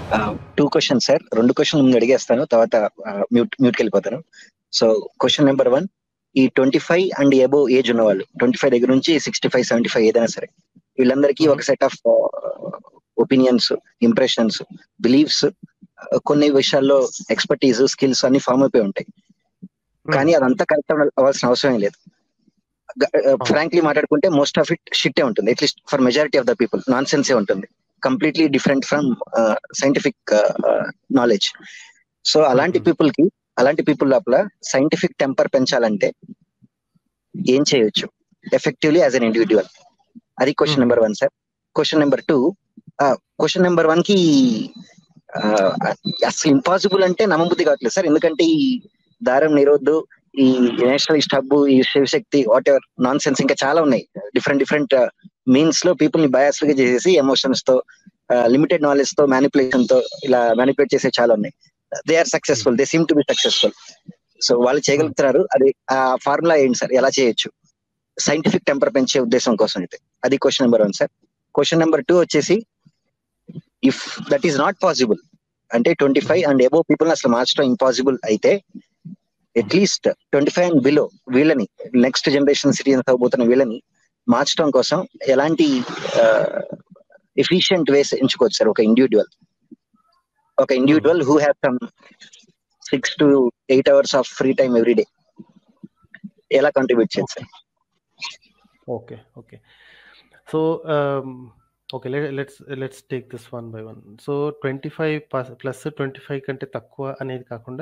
Two question sir రెండు question ముందు అడిగేస్తాను తర్వాత మ్యూట్ మ్యూట్కి వెళ్ళిపోతాను సో క్వశ్చన్ నెంబర్ వన్ ఈ twenty five and above age ఉన్న వాళ్ళు ట్వంటీ ఫైవ్ దగ్గర నుంచి సిక్స్టీ ఫైవ్ సెవెంటీ ఫైవ్ ఏదైనా సరే వీళ్ళందరికీ ఒక set of opinions impressions beliefs కొన్ని విషయాల్లో ఎక్స్పర్టీస్ స్కిల్స్ అన్ని ఫామ్ అయిపోయి ఉంటాయి కానీ అదంతా కరెక్ట్ అవ్వాల్సిన అవసరం లేదు ఫ్రాంక్లీ మాట్లాడుకుంటే మోస్ట్ ఆఫ్ ఇట్ షిట్టే ఉంటుంది at least for majority of the people నాన్ సెన్సే ఉంటుంది completely different from scientific knowledge so అలాంటి పీపుల్ కి అలాంటి పీపుల్ లోపల సైంటిఫిక్ టెంపర్ పెంచాలంటే ఏం చేయొచ్చు ఎఫెక్టివ్లీ యాజ్ అన్ ఇండివిజువల్ అది question number one sir question number two question number one కి అసలు ఇంపాసిబుల్ అంటే నమ్మబుద్ధి కావట్లేదు సార్ ఎందుకంటే ఈ దారం నిరోధు ఈ నేషనలిస్ట్ హబ్ ఈ Shivshakti whatever nonsense ఇంకా చాలా ఉన్నాయి డిఫరెంట్ డిఫరెంట్ మీన్స్ లో పీపుల్ ని బయాస్ గా చేసేసి ఎమోషన్స్ తో లిమిటెడ్ నాలెడ్జ్ తో మ్యానిపులేషన్ తో ఇలా మ్యానిపులేట్ చేసే చాలా ఉన్నాయి they are successful they seem to be successful so వాళ్ళు చేయగలుగుతున్నారు అది ఆ ఫార్ములా ఏంటి సార్ ఎలా చేయొచ్చు సైంటిఫిక్ టెంపర్ పెంచే ఉద్దేశం కోసం అయితే అది question number one sir question number two వచ్చేసి if that is not possible అంటే twenty five and above people అసలు మార్చడం ఇంపాసిబుల్ అయితే at least twenty five and below వీళ్ళని నెక్స్ట్ జనరేషన్ సిటిజన్స్ అవబోతున్న వీళ్ళని మార్చడం కోసం ఎలాంటి ఎఫిషియంట్ వేస్ ఎంచుకోవచ్చు సార్ ఒక ఇండివిజువల్ ఒక individual who have some six to eight hours of free time every day ఎలా కంట్రిబ్యూట్ చేయండి sir okay okay so okay let's let's take this one by one so twenty five plus twenty five కంటే తక్కువ అనేది కాకుండా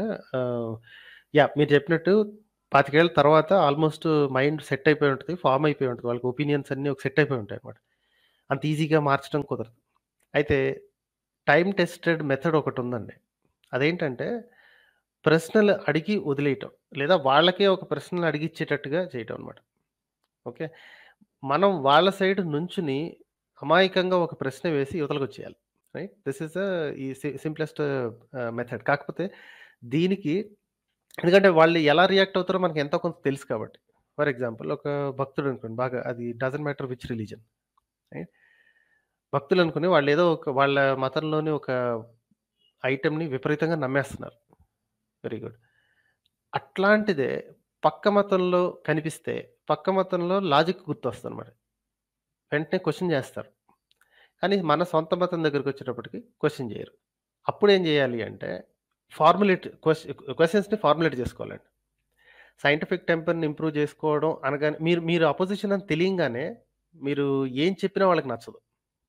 yeah మీరు చెప్పినట్టు పాతికేళ్ళ తర్వాత almost mind set అయిపోయి ఉంటుంది ఫామ్ అయిపోయి ఉంటుంది వాళ్ళకి ఒపీనియన్స్ అన్నీ ఒక సెట్ అయిపోయి ఉంటాయి అనమాట అంత ఈజీగా మార్చడం కుదరదు అయితే టైం టెస్టెడ్ మెథడ్ ఒకటి ఉందండి అదేంటంటే ప్రశ్నలు అడిగి వదిలేయటం లేదా వాళ్ళకే ఒక ప్రశ్నలు అడిగిచ్చేటట్టుగా చేయటం అనమాట ఓకే మనం వాళ్ళ సైడ్ నుంచుని అమాయకంగా ఒక ప్రశ్న వేసి యువతలకు వచ్చేయాలి రైట్ దిస్ ఇస్ ఈ సింప్లెస్ట్ మెథడ్ కాకపోతే దీనికి ఎందుకంటే వాళ్ళు ఎలా రియాక్ట్ అవుతారో మనకి ఎంతో కొంత తెలుసు కాబట్టి ఫర్ ఎగ్జాంపుల్ ఒక భక్తుడు అనుకోండి బాగా అది doesn't matter which religion right భక్తులు అనుకుని వాళ్ళు ఏదో ఒక వాళ్ళ మతంలోని ఒక ఐటెంని విపరీతంగా నమ్మేస్తున్నారు వెరీ గుడ్ అట్లాంటిదే పక్క మతంలో కనిపిస్తే పక్క మతంలో లాజిక్ గుర్తొస్తుంది అనమాట వెంటనే క్వశ్చన్ చేస్తారు కానీ మన సొంత మతం దగ్గరికి వచ్చేటప్పటికి క్వశ్చన్ చేయరు అప్పుడు ఏం చేయాలి అంటే ఫార్ములేట్ క్వశ్చన్స్ని ఫార్ములేట్ చేసుకోవాలండి సైంటిఫిక్ టెంపర్ని ఇంప్రూవ్ చేసుకోవడం అనగానే మీరు మీరు అపోజిషన్ అని తెలియంగానే మీరు ఏం చెప్పినా వాళ్ళకి నచ్చదు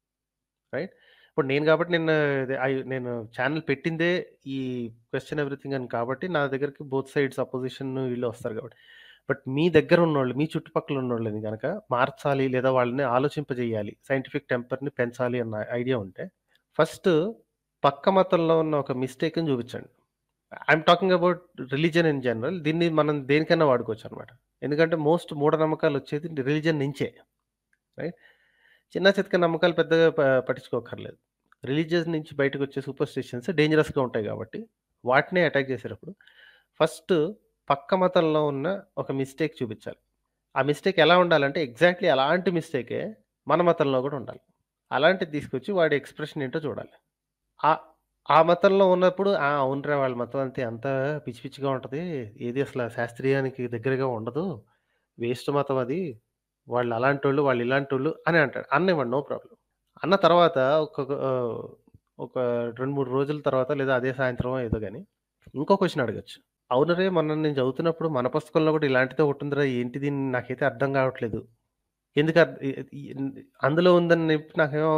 రైట్ ఇప్పుడు నేను కాబట్టి నేను నేను ఛానల్ పెట్టిందే ఈ క్వశ్చన్ ఎవ్రీథింగ్ అని కాబట్టి నా దగ్గరికి బోత్ సైడ్స్ అపోజిషన్ వీళ్ళు వస్తారు కాబట్టి బట్ మీ దగ్గర ఉన్నోళ్ళు మీ చుట్టుపక్కల ఉన్నోళ్ళని కనుక మార్చాలి లేదా వాళ్ళని ఆలోచింపజేయాలి సైంటిఫిక్ టెంపర్ని పెంచాలి అన్న ఐడియా ఉంటే ఫస్ట్ పక్క మతంలో ఉన్న ఒక మిస్టేక్ని చూపించండి I'm talking about religion in general దీన్ని మనం దేనికైనా వాడుకోవచ్చు అనమాట ఎందుకంటే మోస్ట్ మూఢనమ్మకాలు వచ్చేది రిలీజన్ నుంచే రైట్ చిన్న చితక నమ్మకాలు పెద్దగా పట్టించుకోకర్లేదు రిలీజియస్ నుంచి బయటకు వచ్చే సూపర్ స్టిషన్స్ డేంజరస్గా ఉంటాయి కాబట్టి వాటినే అటాక్ చేసేటప్పుడు ఫస్ట్ పక్క మతంలో ఉన్న ఒక మిస్టేక్ చూపించాలి ఆ మిస్టేక్ ఎలా ఉండాలంటే ఎగ్జాక్ట్లీ అలాంటి మిస్టేకే మన మతంలో కూడా ఉండాలి అలాంటిది తీసుకొచ్చి వాడి ఎక్స్ప్రెషన్ ఏంటో చూడాలి ఆ ఆ మతంలో ఉన్నప్పుడు ఆ అవునరా వాళ్ళ మతం అంతే అంత పిచ్చి పిచ్చిగా ఉంటుంది ఏది అసలు శాస్త్రీయానికి దగ్గరగా ఉండదు వేస్ట్ మతం అది వాళ్ళు అలాంటి వాళ్ళు వాళ్ళు ఇలాంటి వాళ్ళు అని అంటాడు అన్నేవాడు నో ప్రాబ్లం అన్న తర్వాత ఒక ఒక రెండు మూడు రోజుల తర్వాత లేదా అదే సాయంత్రం ఏదో కానీ ఇంకో క్వశ్చన్ అడగచ్చు అవునరే మొన్న నేను చదువుతున్నప్పుడు మన పుస్తకంలో కూడా ఇలాంటిదే ఉంటుందిరా ఏంటి దీన్ని నాకైతే అర్థం కావట్లేదు ఎందుకు అందులో ఉందని నాకేమో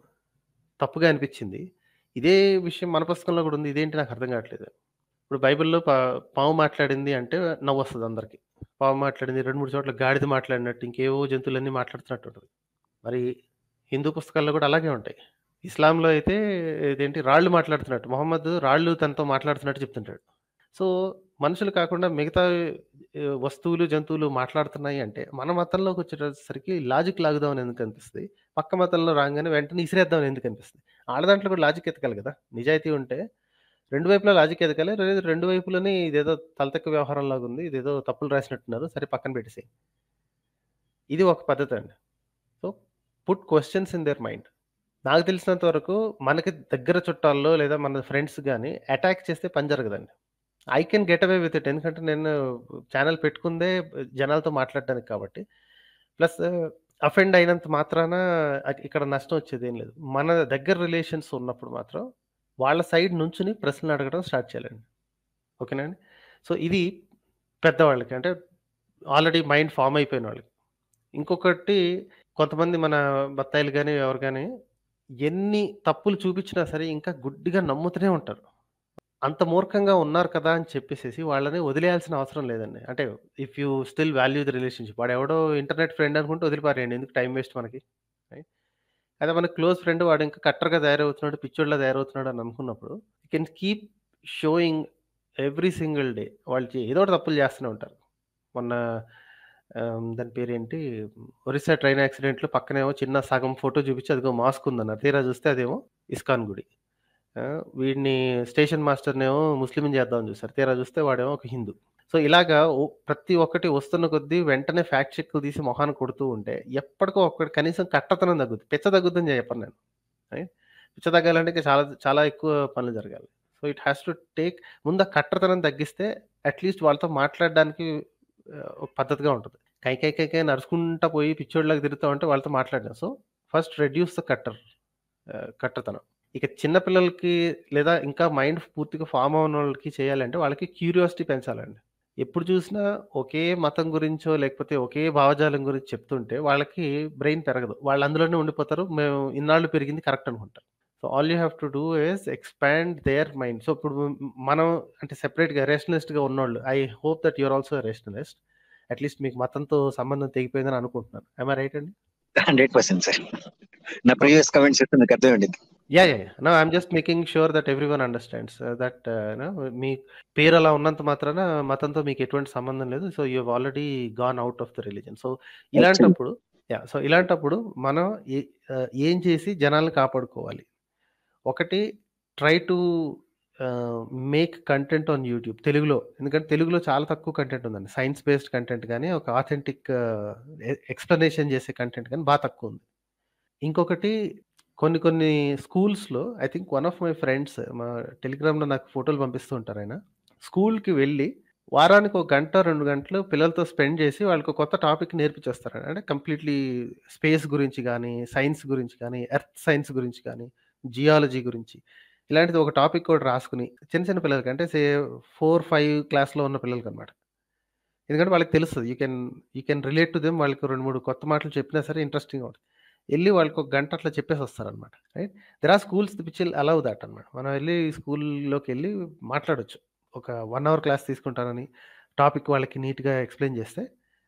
తప్పుగా అనిపించింది ఇదే విషయం మన పుస్తకంలో కూడా ఉంది ఇదేంటి నాకు అర్థం కావట్లేదు ఇప్పుడు బైబిల్లో పా పాము మాట్లాడింది అంటే నవ్వు వస్తుంది అందరికి పాము మాట్లాడింది రెండు మూడు చోట్ల గాడిద మాట్లాడినట్టు ఇంకేవో జంతువులన్నీ మాట్లాడుతున్నట్టు ఉంటుంది మరి హిందూ పుస్తకాల్లో కూడా అలాగే ఉంటాయి ఇస్లాంలో అయితే ఇదేంటి రాళ్ళు మాట్లాడుతున్నట్టు మొహమ్మద్ రాళ్ళు తనతో మాట్లాడుతున్నట్టు చెప్తుంటాడు సో మనుషులు కాకుండా మిగతా వస్తువులు జంతువులు మాట్లాడుతున్నాయి అంటే మన మతంలోకి వచ్చేసరికి లాజిక్ లాగుదామని ఎందుకు అనిపిస్తుంది పక్క మతంలో రాగానే వెంటనే ఇసిరేద్దామని ఎందుకు అనిపిస్తుంది ఆడ దాంట్లో కూడా లాజిక్ ఎతకాలి కదా నిజాయితీ ఉంటే రెండు వైపులా లాజిక్ ఎదగాలి రెండు వైపులని ఇదేదో తలతెక్క వ్యవహారం లాగా ఉంది ఇదేదో తప్పులు రాసినట్టున్నారు సరే పక్కన పెట్టేసి ఇది ఒక పద్ధతి అండి so put questions in their mind నాకు తెలిసినంత వరకు మనకి దగ్గర చుట్టాల్లో లేదా మన ఫ్రెండ్స్ గాని అటాక్ చేస్తే పని జరగదండి. I can get away with it. ఎందుకంటే నేను ఛానెల్ పెట్టుకుందే జనాలతో మాట్లాడడానికి కాబట్టి. ప్లస్ అఫెండ్ అయినంత మాత్రాన అక్ ఇక్కడ నష్టం వచ్చేదేం లేదు. మన దగ్గర రిలేషన్స్ ఉన్నప్పుడు మాత్రం వాళ్ళ సైడ్ నుంచుని ప్రశ్నలు అడగడం స్టార్ట్ చేయాలండి. ఓకేనా అండి. సో, ఇది పెద్దవాళ్ళకి అంటే ఆల్రెడీ మైండ్ ఫార్మ్ అయిపోయిన వాళ్ళకి. ఇంకొకటి కొంతమంది మన బత్తాయిలు గాని, ఎవరు గాని ఎన్ని తప్పులు చూపించినా సరే ఇంకా గుడ్డిగా నమ్ముతూనే ఉంటారు. అంత మూర్ఖంగా ఉన్నారు కదా! అని చెప్పేసేసి వాళ్ళని వదిలేయాల్సిన అవసరం లేదండి. అంటే if you still value the relationship వాడెవడో ఇంటర్నెట్ ఫ్రెండ్ అనుకుంటే వదిలిపారేయండి. ఎందుకు టైమ్ వేస్ట్ మనకి. రైట్. అదే మన క్లోజ్ ఫ్రెండ్ వాడు ఇంకా కట్టర్‌గా తయారవుతున్నాడు, పిచ్చోడిలా తయారవుతున్నాడు అని అనుకున్నప్పుడు you can keep showing every single day వాళ్ళు చే ఏదో ఒకటి తప్పులు చేస్తూనే ఉంటారు. మొన్న ఆహ్, దాని పేరేంటి ఒరిస్సా ట్రైన్ యాక్సిడెంట్‌లో పక్కనేమో చిన్న సగం ఫోటో చూపించి అదిగో మాస్క్ ఉందన్నారు. తీరా చూస్తే అదేమో ఇస్కాన్ గుడి. ఆ! వీడిని స్టేషన్ మాస్టర్‌నేమో ముస్లింని చేద్దామని చూసారు. తీరా చూస్తే వాడేమో ఒక హిందూ. సో, ఇలాగా ఓ ప్రతి ఒక్కటి వస్తున్న కొద్దీ వెంటనే ఫ్యాక్ట్ చెక్‌లు తీసి మొహాన కొడుతూ ఉంటే ఎప్పటికో ఒక్కటి కనీసం కట్టతనం తగ్గుద్ది. పిచ్చ తగ్గుద్దని చెప్పను నేను. రైట్. పిచ్చ తగ్గాలంటే ఇంకా చాలా చాలా ఎక్కువ పనులు జరగాలి. So, it has to take ముందు ఆ కట్టతనం తగ్గిస్తే అట్‌లీస్ట్ వాళ్ళతో మాట్లాడడానికి ఆహ్, ఒక పద్ధతిగా ఉంటది. కై కై కై కై నడుచుకుంటా పోయి పిచ్చోడిలాగా తిరుగుతా ఉంటే వాళ్ళతో మాట్లాడలేం. సో, ఫస్ట్ రెడ్యూస్ ద కట్టర్ ఆహ్, కట్టతనం. ఇక చిన్న పిల్లలకి లేదా ఇంకా మైండ్ పూర్తిగా ఫార్మ్ అవ్వనోళ్ళకి చేయాలంటే వాళ్ళకి క్యూరియాసిటీ పెంచాలండి. ఎప్పుడు చూసినా ఒకే మతం గురించో లేకపోతే ఒకే భావజాలం గురించి చెప్తుంటే వాళ్ళకి బ్రెయిన్ పెరగదు. వాళ్ళు అందులోనే ఉండిపోతారు. మేము ఇన్నాళ్ళు పెరిగింది కరెక్ట్ అనుకుంటారు. So, all you have to do is expand their mind. So, ఇప్పుడు మనం అంటే సెపరేట్‌గా రేషనలిస్ట్‌గా ఉన్నోళ్ళు I hope that you are also a rationalist. At least మీకు మతంతో సంబంధం తెగిపోయిందని అనుకుంటున్నాను. యామ్ ఐ రైట్ అండి? 100% సార్. నా ప్రీవియస్ కామెంట్స్ చెప్తే మీకు అర్థమై ఉండిద్ది. Yeah! Yeah! Yeah! No I am just making sure that everyone understands that no మీ పేరు అలా ఉన్నంత మాత్రాన మతంతో మీకు ఎటువంటి సంబంధం లేదు. So, you have already gone out of the religion. So, actually ఇలాంటప్పుడు యాహ్! సో, ఇలాంటప్పుడు మనం ఏ ఆహ్, ఏం చేసి జనాల్ని కాపాడుకోవాలి. ఒకటి try to ah, make content on YouTube తెలుగులో. ఎందుకంటే తెలుగులో చాలా తక్కువ కంటెంట్ ఉందండి. సైన్స్ బేస్డ్ కంటెంట్ గాని, ఒక ఆథెంటిక్ ఎ ఎక్స్‌ప్లనేషన్ చేసే కంటెంట్ గాని బా తక్కువుంది. ఇంకొకటి కొన్ని కొన్ని స్కూల్స్‌లో I think one of my friends మా టెలిగ్రామ్‌లో నాకు ఫోటోలు పంపిస్తూ ఉంటారాయన. స్కూల్‌కి వెళ్ళి వారానికి ఒక గంట, 2 గంటలు పిల్లలతో స్పెండ్ చేసి వాళ్ళకి ఒక కొత్త టాపిక్ నేర్పించేస్తారు. అంటే కంప్లీట్‌లీ స్పేస్ గురించి గాని, సైన్స్ గురించి గాని, ఎర్త్ సైన్స్ గురించి గాని, జియాలజీ గురించి ఇలాంటిది ఒక టాపిక్ కూడా రాసుకొని చిన్న చిన్న పిల్లలకి అంటే సే 4, 5 క్లాస్‌లో ఉన్న పిల్లలకనమాట. ఎందుకంటే వాళ్ళకి తెలుస్తది. You can you can relate to them వాళ్ళకి 2, 3 కొత్త మాటలు చెప్పినా సరే ఇంట్రెస్టింగ్‌గా ఉంటది. ఎళ్లి వాళ్ళకి ఒక గంట అట్లా చెప్పేసి వస్తారనమాట. Right. There are schools which will allow that అనమాట. మనం ఎళ్లి స్కూల్‌లోకెళ్ళి మాట్లాడొచ్చు. ఒక 1 అవర్ క్లాస్ తీసుకుంటానని టాపిక్ వాళ్ళకి నీట్‌గా ఎక్స్‌ప్లెయిన్ చేస్తే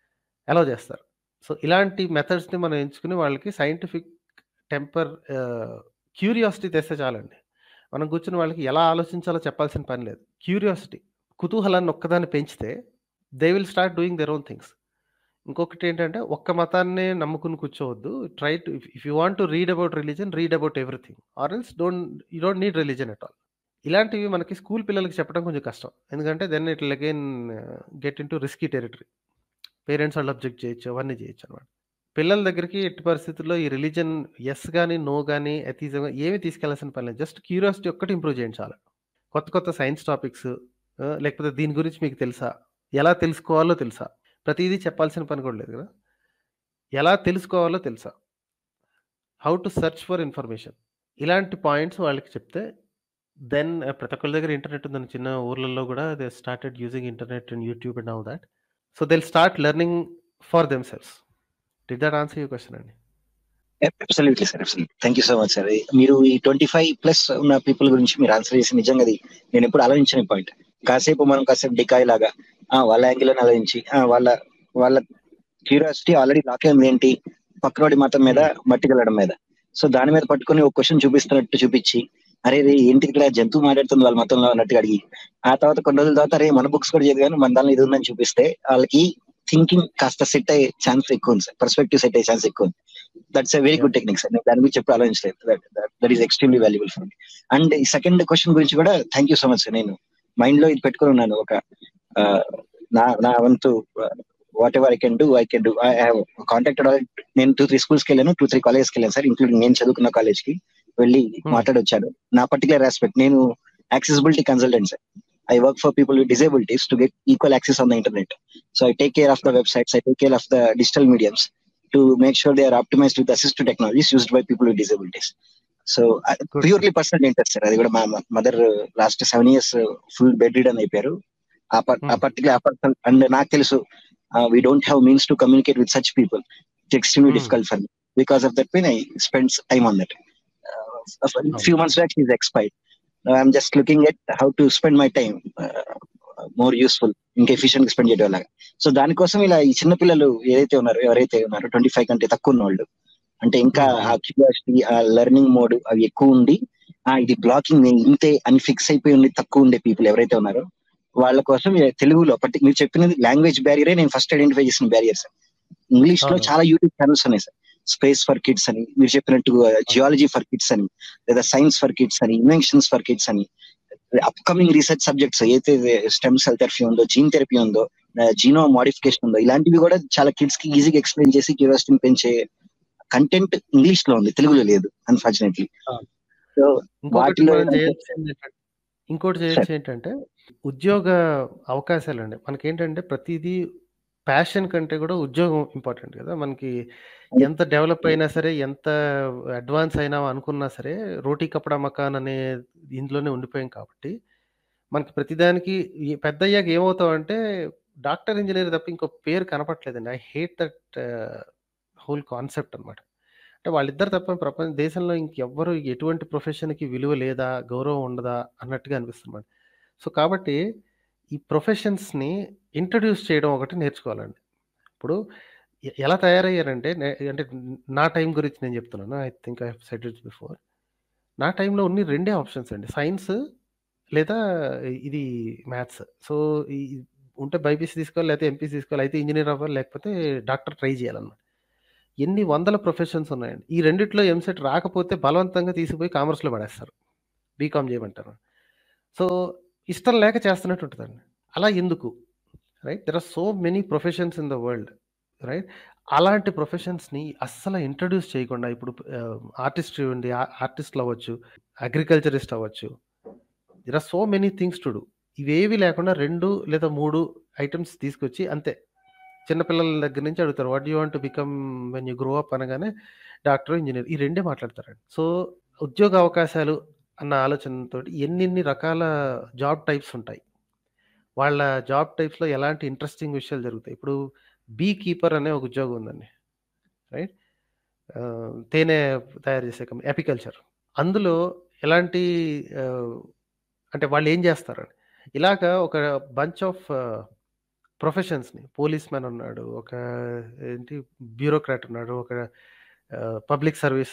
అలౌ చేస్తారు. సో, ఇలాంటి మెథడ్స్‌ని మనం ఎంచుకొని వాళ్ళకి సైంటిఫిక్ టెంపర్ ఆహ్, క్యూరియాసిటీ తెస్తే చాలండి. మనం కూర్చొని వాళ్ళకి ఎలా ఆలోచించాలో చెప్పాల్సిన పని లేదు. క్యూరియాసిటీ కుతూహలాన్ని ఒక్కదాన్ని పెంచితే they will start doing their own things. ఇంకొకటేంటంటే ఒక్క మతాన్నే నమ్ముకొని కూర్చోవద్దు. Try to if if you want to read about religion read about everything. Or else don't you don't need religion at all. ఇలాంటివి మనకి స్కూల్ పిల్లలకి చెప్పడం కొంచెం కష్టం. ఎందుకంటే then it will again get into risky territory. Parents వాళ్ళు object చేయొచ్చు. అవన్నీ చేయొచ్చనమాట. పిల్లల దగ్గరికి ఎట్టి పరిస్థితుల్లో ఈ రిలిజియన్ యెస్ గాని, నో గాని, ఎథియిజం ఏమి తీసుకెళ్లాల్సిన పని లేదు. జస్ట్ క్యూరియాసిటీ ఒక్కటి ఇంప్రూవ్ చేయండి చాలు. కొత్త కొత్త సైన్స్ టాపిక్స్ ఆహ్, లేకపోతే దీని గురించి మీకు తెలుసా? ఎలా తెలుసుకోవాలో తెలుసా? ప్రతీదీ చెప్పాల్సిన పని కూడా లేదు కదా! ఎలా తెలుసుకోవాలో తెలుసా? How to search for information. ఇలాంటి పాయింట్స్ వాళ్ళకి చెప్తే దెన్ ప్రతి ఒక్కళ్ళ దగ్గర ఇంటర్నెట్ ఉందండి. చిన్న ఊర్లలో కూడా they started using internet and YouTube and all that. So, they will start learning for themselves. Did that answer your question అండి? Absolutely sir. Absolutely. Thank you so much sir. మీరు ఈ 25 ప్లస్ ఉన్న people గురించి మీరు answer చేసి నిజంగా అది నేను ఎప్పుడు ఆలోచించని పాయింట్. కాసేపు మనం కాసేపు డికాయ్ లాగా ఆ! వాళ్ళ యాంగిల్‌లోనే ఆలోచించి ఆ! వాళ్ళ వాళ్ళ క్యూరియాసిటీ ఆల్రెడీ లాక్ అయింది ఏంటి? పక్కనోడి మతం మీద హ్మ్. మట్టి కలవడం మీద. సో, దాని మీద పట్టుకొని ఒక క్వెషన్ చూపిస్తున్నట్టు చూపించి అరెరే! ఏంటి ఇక్కడ జంతువు మాట్లాడుతుంది వాళ్ళ మతంలో అన్నట్టుగా అడిగి ఆ తర్వాత కొన్ని రోజుల తర్వాత అరే! మన బుక్స్ కూడా చదివాను మన దానిలో ఇది ఉందని చూపిస్తే వాళ్ళకి థింకింగ్ కాస్త సెట్ అయ్యే ఛాన్స్ ఎక్కువ ఉంది సార్. పర్స్పెక్టివ్ సెట్ అయ్యే ఛాన్స్ ఎక్కువ ఉంది. That's a very yeah! Good technique sir. నేను దాని గురించి ఎప్పుడు ఆలోచించలేదు. That that that is extremely valuable for me. And ఈ సెకండ్ క్వెషన్ గురించి కూడా thank you so much sir. నేను మైండ్‌లో ఇది పెట్టుకొని ఉన్నాను. ఒక ఆహ్, నా నా వంతు whatever I can do I can do I have contacted నేను టూ త్రీ స్కూల్స్కి వెళ్ళాను టూ త్రీ కాలేజ్కి వెళ్ళాను సార్ ఇంక్లూడింగ్ నేను చదువుకున్న కాలేజ్ కి వెళ్ళి Hmm. మాట్లాడి వచ్చాను నా పర్టికులర్ ఆస్పెక్ట్ నేను accessibility consultant sir I work for people with disabilities to get equal access on the internet so I take care of the websites I take care of the digital mediums to make sure they are optimized with assistive technologies used by people with disabilities so Good. Purely personal interest sir అది కూడా మా mother last seven years full bedridden అయిపోయారు ఆ per- ఆ Hmm. Particular ఆ person and నాకు తెలుసు we don't have means to communicate with such people it's extremely Hmm. Difficult for me because of that pain I spends time on that few months back is expired I'm just looking at how to spend my time more useful ఇంకా efficient గా స్పెండ్ చేయడం లాగా so దానికోసం ఇలా ఈ చిన్న పిల్లలు ఏదైతే ఉన్నారో ఎవరైతే ఉన్నారో ట్వంటీ ఫైవ్ కంటే తక్కువ ఉన్న వాళ్ళు అంటే ఇంకా Hmm. ఆ క్యూరియాసిటీ ఆ లెర్నింగ్ మోడ్ అవి ఎక్కువ ఉండి ఆ ఇది బ్లాకింగ్ ఇంతే అని ఫిక్స్ అయిపోయి ఉండి తక్కువ ఉండే పీపుల్ ఎవరైతే ఉన్నారో వాళ్ళ కోసం ఈ తెలుగులో పట్టి మీరు చెప్పినది లాంగ్వేజ్ బ్యారియరే నేను ఫస్ట్ ఐడెంటిఫై చేసిన బ్యారియర్ సార్ ఇంగ్లీష్ లో అవును. చాలా యూట్యూబ్ ఛానల్స్ ఉన్నాయి సార్ స్పేస్ ఫర్ కిడ్స్ అని మీరు చెప్పినట్టు జియాలజీ ఫర్ కిడ్స్ అని లేదా సైన్స్ ఫర్ కిడ్స్ అని ఇన్వెన్షన్స్ ఫర్ కిడ్స్ అని అప్కమింగ్ రీసెర్చ్ సబ్జెక్ట్స్ ఏదైతే స్టెమ్ సెల్ థెరపీ ఉందో జీన్ థెరపీ ఉందో జీనో మోడిఫికేషన్ ఉందో ఇలాంటివి కూడా చాలా కిడ్స్ కి ఈజీగా ఎక్స్ప్లెయిన్ చేసి క్యూరియాసిటీని పెంచే కంటెంట్ ఇంగ్లీష్ లో ఉంది తెలుగులో లేదు అన్ఫార్చునేట్లీ అవును. సో ఇంకొకటి వాటిలో మనం ఏంటంటే- చేయాల్సింది ఏంటంటే ఇంకోటి చేయొచ్చు ఏంటంటే ఉద్యోగ అవకాశాలు అండి మనకేంటంటే ప్రతిదీ ప్యాషన్ కంటే కూడా ఉద్యోగం ఇంపార్టెంట్ కదా మనకి ఎంత డెవలప్ అయినా సరే ఎంత అడ్వాన్స్ అయినా అనుకున్నా సరే రోటీ కపడా మకాన్ అనే ఇందులోనే ఉండిపోయాం కాబట్టి మనకి ప్రతిదానికి ఈ పెద్ద అయ్యాక ఏమవుతాం అంటే డాక్టర్ ఇంజనీర్ తప్ప ఇంకో పేరు కనపట్లేదండి I hate that whole concept అన్నమాట అంటే వాళ్ళిద్దరు తప్ప ప్రపంచ దేశంలో ఇంకెవ్వరు ఎటువంటి ప్రొఫెషన్‌కి విలువ లేదా, గౌరవం ఉండదా అన్నట్టుగా అనిపిస్తుందన్నమాట. సో, కాబట్టి ఈ ప్రొఫెషన్స్‌ని ఇంట్రొడ్యూస్ చేయడం ఒకటి నేర్చుకోవాలండి. ఇప్పుడు ఎ ఎలా తయారయ్యారంటే నే అంటే నా టైం గురించి నేను చెప్తున్నాను. I think I have said it before. నా టైంలో ఓన్లీ రెండే ఆప్షన్స్ అండి. సైన్స్ లేదా ఇది మ్యాథ్స్. సో, ఈ ఉంటే బైపీసీ తీసుకోవాలి, లేకపోతే ఎంపీసీ తీసుకోవాలి. అయితే ఇంజినీర్ అవ్వాలి, లేకపోతే డాక్టర్ ట్రై చేయాలన్నమాట. ఎన్ని వందల ప్రొఫెషన్స్ ఉన్నాయండి. ఈ రెండిట్లో ఎంసెట్ రాకపోతే బలవంతంగా తీసుకుపోయి కామర్స్‌లో పడేస్తారు. బీకామ్ చేయమంటారు. సో, ఇష్టం లేక చేస్తున్నట్టు ఉంటదండి. అలా ఎందుకు? Right. There are so many professions in the world. Right. అలాంటి ప్రొఫెషన్స్‌ని అస్సలు ఇంట్రొడ్యూస్ చేయకుండా ఇప్పుడు ఆహ్, ఆర్టిస్ట్ చూడండి. ఆ ఆర్టిస్ట్‌లు అవ్వచ్చు, అగ్రికల్చరిస్ట్ అవ్వచ్చు. There are so many things to do. ఇవేవి లేకుండా 2 లేదా 3 ఐటెమ్స్ తీసుకొచ్చి అంతే. చిన్న పిల్లల దగ్గర నుంచి అడుగుతారు. What do you want to become when you grow up అనగానే డాక్టర్, ఇంజినీర్ ఈ రెండే మాట్లాడతారండి. సో, ఉద్యోగ అవకాశాలు అన్న ఆలోచనతోటి ఎన్నెన్ని రకాల జాబ్ టైప్స్ ఉంటాయి. వాళ్ళ జాబ్ టైప్స్‌లో ఎలాంటి ఇంట్రెస్టింగ్ విషయాలు జరుగుతాయి. ఇప్పుడు బీ కీపర్ అనే ఒక ఉద్యోగం ఉందండి. రైట్. ఆహ్, తేనె తయారు చేసే కంపెనీ అపికల్చర్. అందులో ఎలాంటి ఆహ్, అంటే వాళ్ళు ఏం చేస్తారండి. ఇలాగా ఒక బంచ్ ఆఫ్ ప్రొఫెషన్స్‌ని పోలీస్ మ్యాన్ ఉన్నాడు. ఒక ఏంటి బ్యూరోక్రాట్ ఉన్నాడు. ఒక ఆహ్, పబ్లిక్ సర్వీస్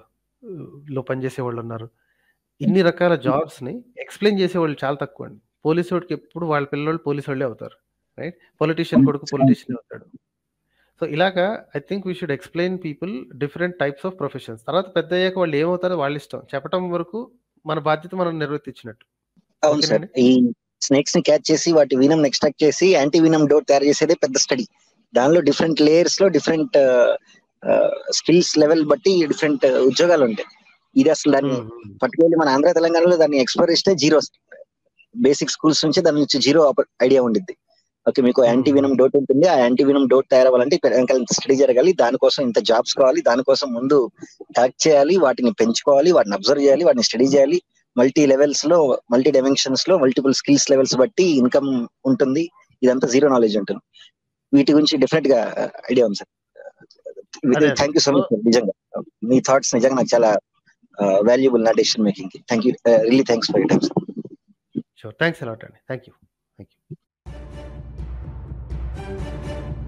లో పనిచేసేవాళ్ళున్నారు. ఇన్ని రకాల జాబ్స్‌ని ఎక్స్‌ప్లెయిన్ చేసేవాళ్ళు చాలా తక్కువండి. పోలీసోడికి ఎప్పుడు వాళ్ళ పిల్లోళ్ళు పోలీసోళ్ళే అవుతారు. రైట్. పొలిటీషియన్ కొడుకు పొలిటీషియనే అవుతాడు. సో, ఇలాగా I think we should explain people different types of professions. తర్వాత పెద్దయ్యాక వాళ్ళు ఏమవుతారో వాళ్ళిష్టం. చెప్పటం వరకు మన బాధ్యత మనం నిర్వర్తించినట్టు. అవును సార్. ఓకేనండి? ఈ స్నేక్స్‌ని క్యాచ్ చేసి వాటి వీనమ్‌ని ఎక్స్ట్రాక్ట్ చేసి యాంటీ వీనమ్ డోర్ తయారు చేసేదే పెద్ద స్టడీ. దానిలో డిఫరెంట్ లేయర్స్‌లో డిఫరెంట్ ఆహ్, స్కిల్స్ లెవెల్ బట్టి డిఫరెంట్ ఉద్యోగాలు ఉంటాయి. ఇది అసలు దాన్ని హ్మ్. హ్మ్. పర్టిక్యులర్‌లీ మన ఆంధ్ర, తెలంగాణలో దాన్ని ఎక్స్‌ప్లోర్ చేస్తే జీరో బేసిక్ స్కూల్స్ నుంచి దాని నుంచి జీరో ఆప ఐడియా ఉండిద్ది. ఓకే. మీకు యాంటీ హ్మ్. వీనమ్ డోట్ ఉంటుంది. ఆ యాంటీ వీనమ్ డోట్ తయారవ్వాలంటే ఇక్కడ వెనకాల ఇంత స్టడీ జరగాలి. దానికోసం ఇంత జాబ్స్ కావాలి. దానికోసం ముందు ట్యాగ్ చేయాలి. వాటిని పెంచుకోవాలి. వాటిని అబ్జర్వ్ చేయాలి. వాటిని స్టడీ చేయాలి. మల్టీ లెవెల్స్‌లో, మల్టీ డైమెన్షన్స్‌లో మల్టిపుల్ స్కిల్స్ లెవెల్స్ బట్టి ఇన్‌కమ్ ఉంటుంది. ఇదంతా జీరో నాలెడ్జ్ ఉంటుంది. వీటి గురించి డెఫినెట్‌గా ఐడియా ఉంది సార్. అదే అదే. Thank you so so much sir నిజంగా. మీ థాట్స్ నిజంగా నాకు చాలా ఆహ్, వాల్యుబుల్ నా డెసిషన్ మేకింగ్‌కి. Thank you. Ah, really thanks for your time sir. Sure. Thanks a lot అండి. Thank you. Thank you.